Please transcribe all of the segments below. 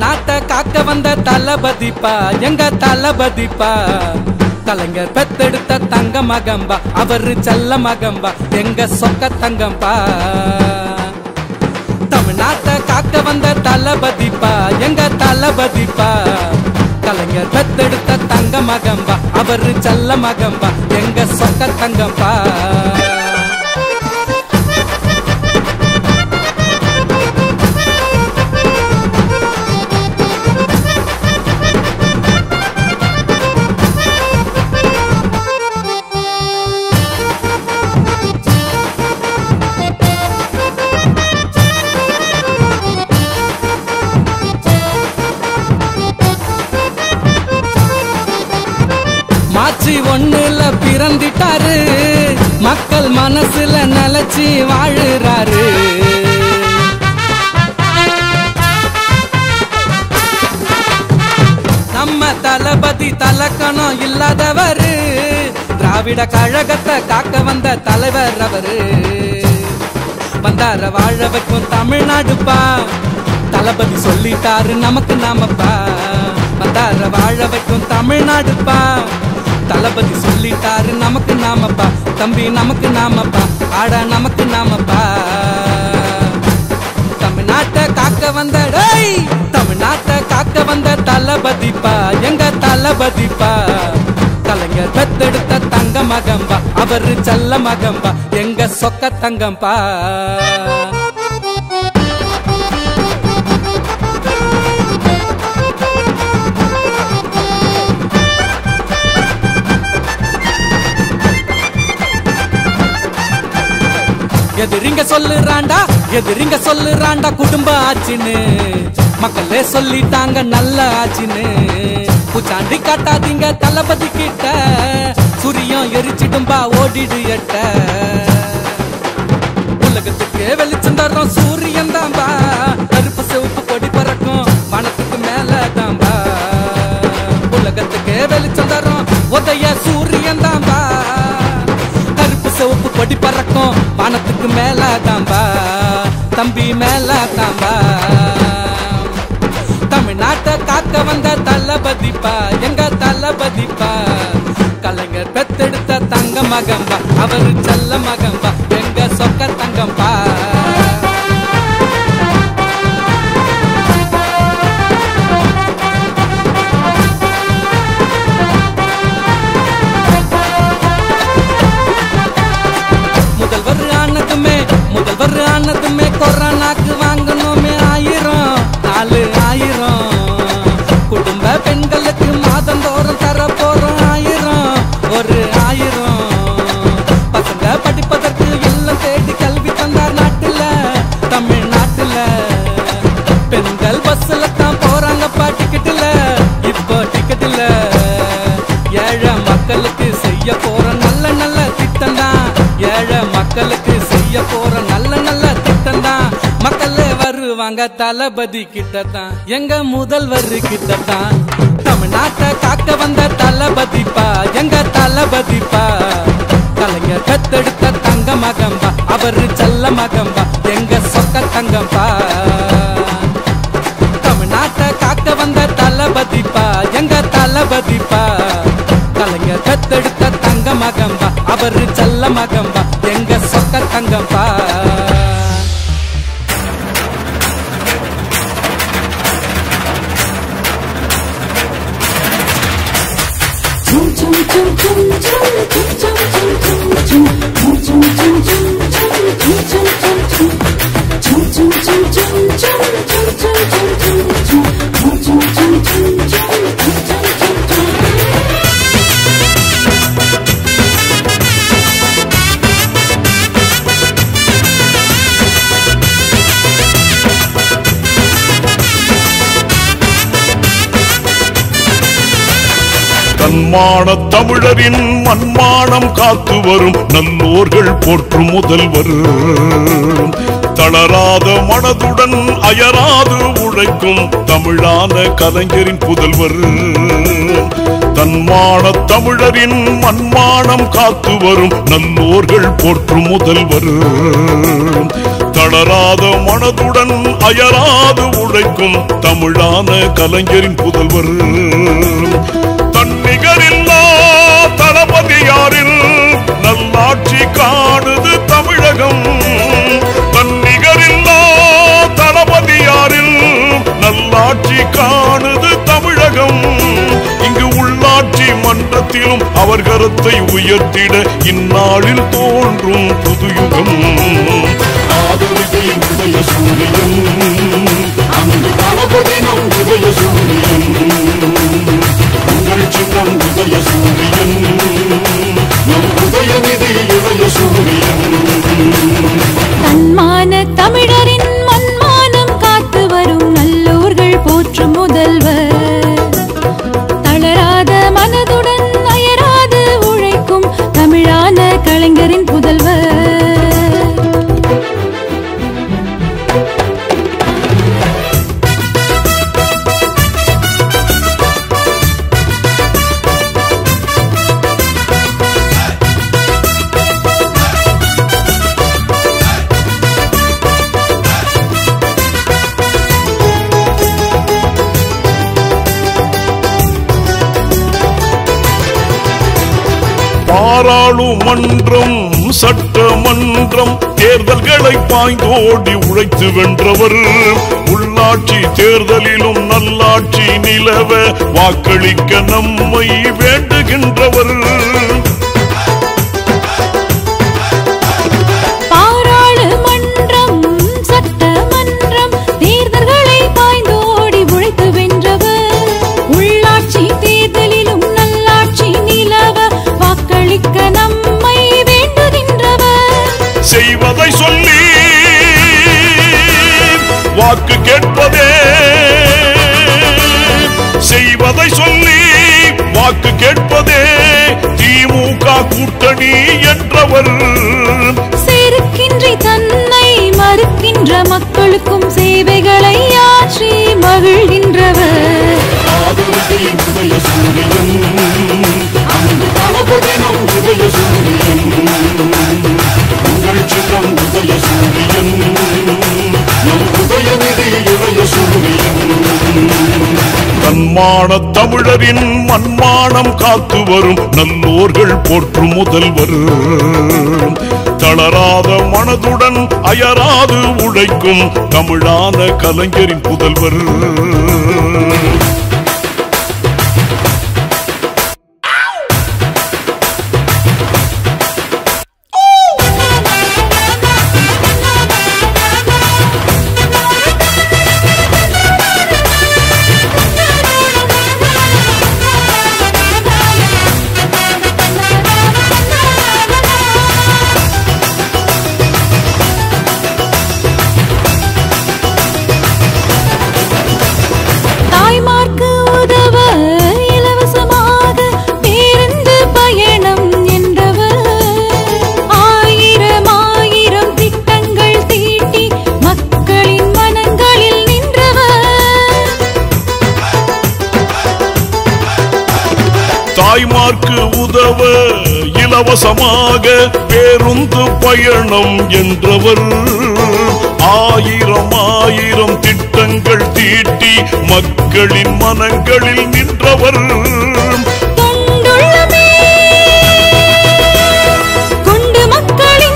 தமிழ்நாட்டை காக்க வந்த தளபதிப்பா எங்க தளபதிப்பா கலைஞர் பெத்தெடுத்த தங்க மகம்பா அவரு செல்ல மகம்பா எங்க சொக்க தங்கம்பா தமிழ்நாட்டை காக்க வந்த தளபதிப்பா எங்க தளபதிப்பா கலைஞர் பெத்தெடுத்த தங்க மகம்பா அவரு செல்ல மகம்பா எங்க சொக்க தங்கம்பா மாற்றி ஒண்ணுல பிறந்திட்டாரு மக்கள் மனசுல நிலைச்சி வாழுறாரு நம்ம தளபதி தலக்கணம் இல்லாதவரு திராவிட கழகத்தை காக்க வந்த தலைவர் அவரு வந்தார வாழ வைக்கும் தமிழ்நாடுப்பா தளபதி சொல்லிட்டாரு நமக்கு நாமப்பா வந்தார வாழ வைக்கும் தமிழ்நாடுப்பா தளபதி சொல்லிட்டாரு நமக்கு நாமப்பா தம்பி நமக்கு நாமப்பா ஆடா நமக்கு நாமப்பா தமிழ்நாட்டை காக்க வந்த டேய் தமிழ்நாட்டை காக்க வந்த தளபதிப்பா எங்க தளபதிப்பா கலைஞர் பெத்தெடுத்த தங்க மகம்பா அவரு செல்ல மகம்பா எங்க சொக்க தங்கம்பா எதிரிங்க சொல்லுறாண்டா எதிரிங்க சொல்லுறாண்டா குடும்ப ஆச்சுன்னு மக்களே சொல்லிட்டாங்க நல்ல ஆச்சுன்னு பூச்சாண்டி காட்டாதீங்க தளபதி கிட்ட சூரியம் எரிச்சிடும்பா ஓடிடு எட்ட உலகத்துக்கு வெளிச்சம் தர்றோம் சூரியன் தான்பா கருப்பு சிவப்பு கொடி பறக்கும் வானத்துக்கு மேல தான்பா உலகத்துக்கு வெளிச்சம் தர்றோம் உதய சூரியன் தான்பா கருப்பு சிவப்பு கொடி பறக்கும் வானத்துக்கு மேல தான்பா தம்பி மேல தான்பா தமிழ்நாட்டை காக்க வந்த தளபதிப்பா எங்க தளபதிப்பா கலைஞர் பெத்தெடுத்த தங்க மகம்பா அவரு செல்ல மகம்பா எங்க சொக்க தங்கம்பா முதல்வர் ஆனதுமே முதல்வர் ஆனதுமே கொரோனாக்கு வாங்கணுமே ஆயிரம் நாலு ஆயிரம் குடும்ப பெண்களுக்கு மாதந்தோறும் தர போறோம் ஆயிரம் ஒரு ஆயிரம் பசங்க படிப்பதற்கு இல்லம் தேடி கல்வி தந்தார் நாட்டுல தமிழ்நாட்டுல பெண்கள் பஸ்ல தான் போறாங்கப்பா டிக்கெட்டுல இப்போ டிக்கெட் இல்ல ஏழை மக்களுக்கு செய்ய போற நல்ல நல்ல திட்டம் தான் ஏழை மக்களுக்கு செய்ய போற நல்ல நல்ல திட்டம் தான் மக்களே வருவாங்க தளபதி கிட்ட தான் எங்க முதல்வர் கிட்ட தான் தமிழ்நாட்டை காக்க வந்த தளபதிப்பா எங்க தளபதிப்பா கலைஞர் கத்தெடுத்த தங்க மகம்பா அவரு செல்ல மகம்பா எங்க சொக்க தங்கம்பா தமிழ்நாட்டை காக்க வந்த தளபதிப்பா எங்க தளபதிப்பா கலைஞர் கத்தெடுத்த தங்க மகம்பா அவரு செல்ல மகம்பா எங்க சொக்க தங்கம்பா தன்மான தமிழரின் மண்மானம் காத்து வரும் நல்லோர்கள் போற்றும் முதல்வர் தளராத மனதுடன் அயராது உழைக்கும் தமிழான கலைஞரின் புதல்வர் தன்மான தமிழரின் மண்மானம் காத்து வரும் நல்லோர்கள் போற்றும் முதல்வர் தளராத மனதுடன் அயராது உழைக்கும் தமிழான கலைஞரின் புதல்வர் தன்னிகரில்லா தளபதியாரில் நல்லாட்சி காணுது தமிழகம் தன்னிகரில்லா தளபதியாரில் நல்லாட்சி காணுது தமிழகம் இங்கு உள்ளாட்சி மன்றத்திலும் அவர் கருத்தை உயர்த்திட இந்நாளில் தோன்றும் புதுயுகம் ஆதரவின் உதய சூரியன் அங்கு தளபதி நம் உதய சூரியன் உங்கள் சின்னம் உதய சூரியன் நம் உதயநிதி உதய சூரியன் தன்மான தமிழரின் மன்மானம் காத்து வரும் நல்லோர்கள் போற்றும் முதல்வர் தளராத மனதுடன் அயராது உழைக்கும் தமிழான கலைஞரின் புதல்வர் பாராளுமன்றம் சட்டமன்றம் தேர்தல்களை பாய்ந்தோடி உழைத்து வென்றவர் உள்ளாட்சி தேர்தலிலும் நல்லாட்சி நிலவ வாக்களிக்க நம்மை வேண்டுகின்றவர் பாராளுமன்றம் சட்டமன்றம் தேர்தல்களை பாய்ந்தோடி உழைத்து வென்றவர் உள்ளாட்சி தேர்தலிலும் நல்லாட்சி நிலவ வாக்களிக்க நம்மை வேண்டுகின்றவர் செய்வதை சொல்லி வாக்கு கேட்பதே செய்வதை சொல்லி வாக்கு கேட்பதே திமுக கூட்டணி என்றவர் செருக்கின்றி தன்னை மறுக்கின்ற மக்களுக்கும் சேவைகளை ஆற்றி மகிழ்கின்றவர் ஆதரவின் உதய சூரியன் அங்கு தளபதி நம் உதய சூரியன் உங்கள் சின்னம் உதய சூரியன் நம் உதயநிதி உதய சூரியன் தன்மான தமிழரின் மண்மானம் காத்து வரும் நல்லோர்கள் போற்றும் முதல்வர் தளராத மனதுடன் அயராது உழைக்கும் தமிழான கலைஞரின் புதல்வர் தாய்மார்க்கு உதவ இலவசமாக பேருந்து பயணம் என்றவர் ஆயிரம் ஆயிரம் திட்டங்கள் தீட்டி மக்களின் மனங்களில் நின்றவர் தாய்மார்க்கு உதவ இலவசமாக பேருந்து பயணம் என்றவர் ஆயிரம் ஆயிரம் திட்டங்கள் தீட்டி மக்களின் மனங்களில் நின்றவர் தொண்டுள்ளமே கொண்டு மக்களின்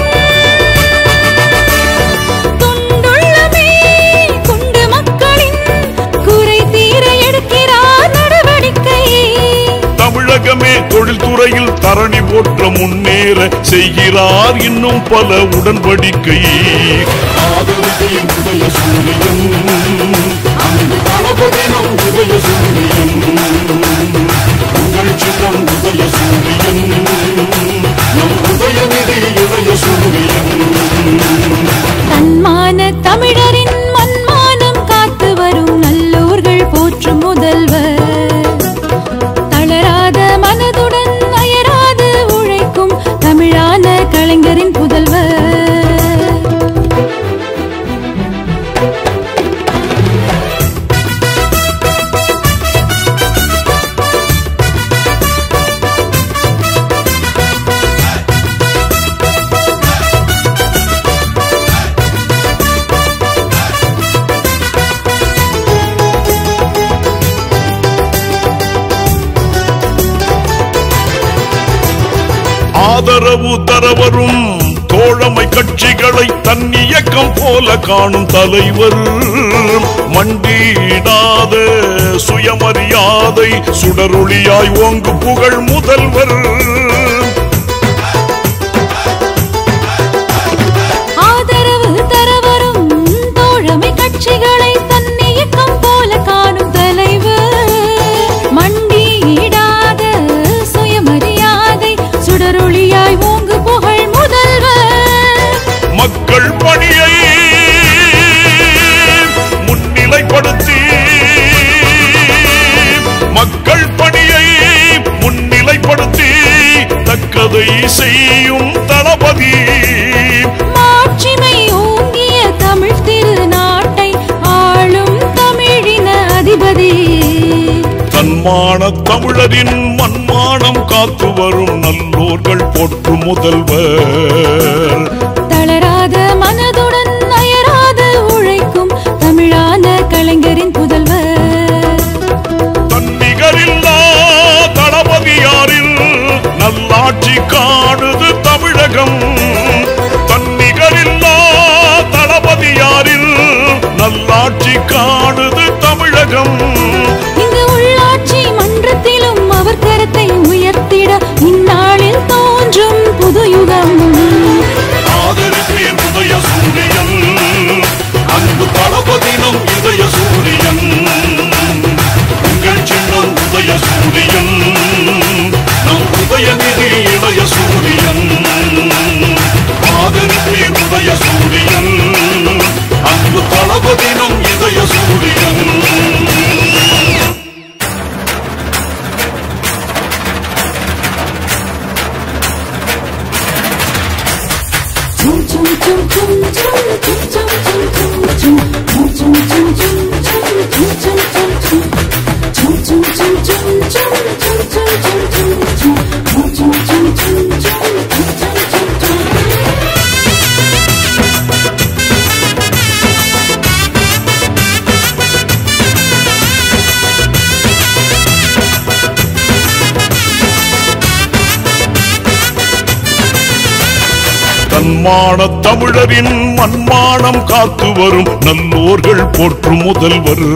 தொண்டுள்ளமே கொண்டு மக்களின் குறை தீர எடுக்கிறார் நடவடிக்கை தமிழகமே தொழில்துறையில் தரணி போற்ற முன்னேற செய்கிறார் இன்னும் பல உடன்படிக்கை ஆதரவின் உதய சூரியன் அங்கு தளபதி நம் உதய சூரியன் உங்கள் சின்னம் உதய சூரியன் நம் உதயநிதி உதய சூரியன் தன்மான தமிழரின் மன்மானம் காத்து வரும் நல்லோர்கள் போற்றும் முதல்வர் தளராத மனதுடன் அயராது உழைக்கும் தமிழான கலைஞரின் புதல்வர் ஆதரவு தரவரும் தோழமை கட்சிகளை தன் இயக்கம் போல காணும் தலைவர் மண்டியிடாத சுயமரியாதை சுடரொளியாய் ஓங்கு புகழ் முதல்வர் ஆதரவு தரவரும் தோழமை கட்சிகளை தன் இயக்கம் போல காணும் தலைவர் மண்டியிடாத சுயமரியாதை சுடரொளியாய் ஓங்கு புகழ் முதல்வர் மக்கள் பணியை முன்னிலைப்படுத்தி மக்கள் பணியை முன்னிலைப்படுத்தி தக்கதை செய்யும் தளபதி மாட்சிமை ஓங்கிய தமிழ் திருநாட்டை ஆளும் தமிழின அதிபதி தன்மான தமிழரின் மண்மானம் காத்து வரும் நல்லோர்கள் போற்றும் முதல்வர் தளராத மனதுடன் அயராது உழைக்கும் தமிழான கலைஞரின் புதல்வர் தன்னிகரில்லா தளபதியாரில் நல்லாட்சி காணுது தமிழகம் தன்னிகரில்லா தளபதியாரில் நல்லாட்சி காணுது தமிழகம் இங்கு உள்ளாட்சி மன்றத்திலும் அவர் கரத்தை உயர்த்திட இந்நாளில் தோன்றும் புது யுகம் ஆதரிப்பேன் உதய சூரியன் அன்பு தளபதினம் இதய சூரியன் உங்கள் சின்னம் உதய சூரியன் நம் உதயநிதி இளைய சூரியன் ஆதரிப்பேன் உதய சூரியன் அன்பு தளபதினம் இதய சூரியன் தன்மான தமிழரின் மண்மானம் காத்து வரும் நல்லோர்கள் போற்றும் முதல்வர்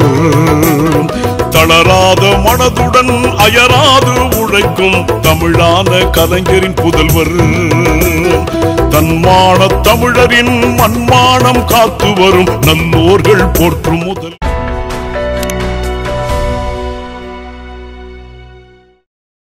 தளராத மனதுடன் அயராது உழைக்கும் தமிழான கலைஞரின் புதல்வர் தன்மான தமிழரின் மண்மானம் காத்து வரும் நல்லோர்கள் போற்றும் முதல்